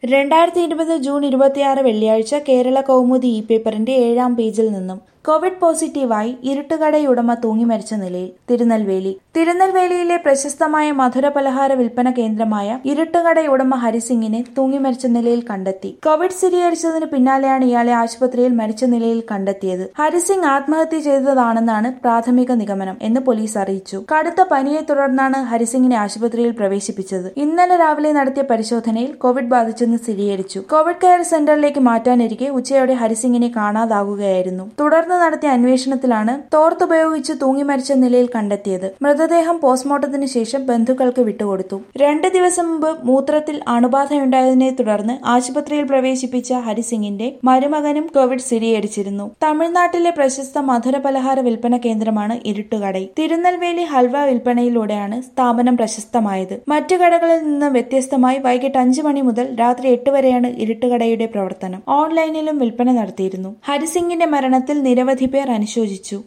രണ്ടായിരത്തി ഇരുപത് ജൂൺ ഇരുപത്തിയാറ് വെള്ളിയാഴ്ച കേരള കൗമുദി ഇ പേപ്പറിന്റെ ഏഴാം പേജിൽ നിന്നും കോവിഡ് പോസിറ്റീവായി ഇരുട്ടുകടയുടമ തൂങ്ങി മരിച്ച നിലയിൽ തിരുനെൽവേലി തിരുനെൽവേലിയിലെ പ്രശസ്തമായ മധുര പലഹാര വിൽപ്പന കേന്ദ്രമായ ഇരുട്ടുകടയുടമ ഹരിസിംഗിനെ തൂങ്ങി മരിച്ച നിലയിൽ കണ്ടെത്തി കോവിഡ് സ്ഥിരീകരിച്ചതിന് പിന്നാലെയാണ് ഇയാളെ ആശുപത്രിയിൽ മരിച്ച നിലയിൽ കണ്ടെത്തിയത് ഹരിസിംഗ് ആത്മഹത്യ ചെയ്തതാണെന്നാണ് പ്രാഥമിക നിഗമനം എന്ന് പോലീസ് അറിയിച്ചു കടുത്ത പനിയെ തുടർന്നാണ് ഹരിസിംഗിനെ ആശുപത്രിയിൽ പ്രവേശിപ്പിച്ചത് ഇന്നലെ രാവിലെ നടത്തിയ പരിശോധനയിൽ കോവിഡ് ബാധിച്ചെന്ന് സ്ഥിരീകരിച്ചു കോവിഡ് കെയർ സെന്ററിലേക്ക് മാറ്റാനിരിക്കെ ഉച്ചയോടെ ഹരിസിംഗിനെ കാണാതാകുകയായിരുന്നു തുടർന്ന് നടത്തിയ അന്വേഷണത്തിലാണ് തോർത്തുപയോഗിച്ച് തൂങ്ങി മരിച്ച നിലയിൽ കണ്ടെത്തിയത് മൃതദേഹം പോസ്റ്റ്മോർട്ടത്തിന് ശേഷം ബന്ധുക്കൾക്ക് വിട്ടുകൊടുത്തു രണ്ട് ദിവസം മുമ്പ് മൂത്രത്തിൽ അണുബാധയുണ്ടായതിനെ തുടർന്ന് ആശുപത്രിയിൽ പ്രവേശിപ്പിച്ച ഹരിസിംഗിന്റെ മരുമകനും കോവിഡ് സ്ഥിരീകരിച്ചിരുന്നു തമിഴ്നാട്ടിലെ പ്രശസ്ത മധുര പലഹാര വിൽപ്പന കേന്ദ്രമാണ് ഇരുട്ടുകട തിരുനെൽവേലി ഹൽവ വിൽപ്പനയിലൂടെയാണ് സ്ഥാപനം പ്രശസ്തമായത് മറ്റു കടകളിൽ നിന്ന് വ്യത്യസ്തമായി വൈകിട്ട് അഞ്ചു മണി മുതൽ രാത്രി എട്ട് വരെയാണ് ഇരുട്ടുകടയുടെ പ്രവർത്തനം ഓൺലൈനിലും വിൽപ്പന നടത്തിയിരുന്നു ഹരിസിംഗിന്റെ മരണത്തിൽ നിരവധി പേർ അനുശോചിച്ചു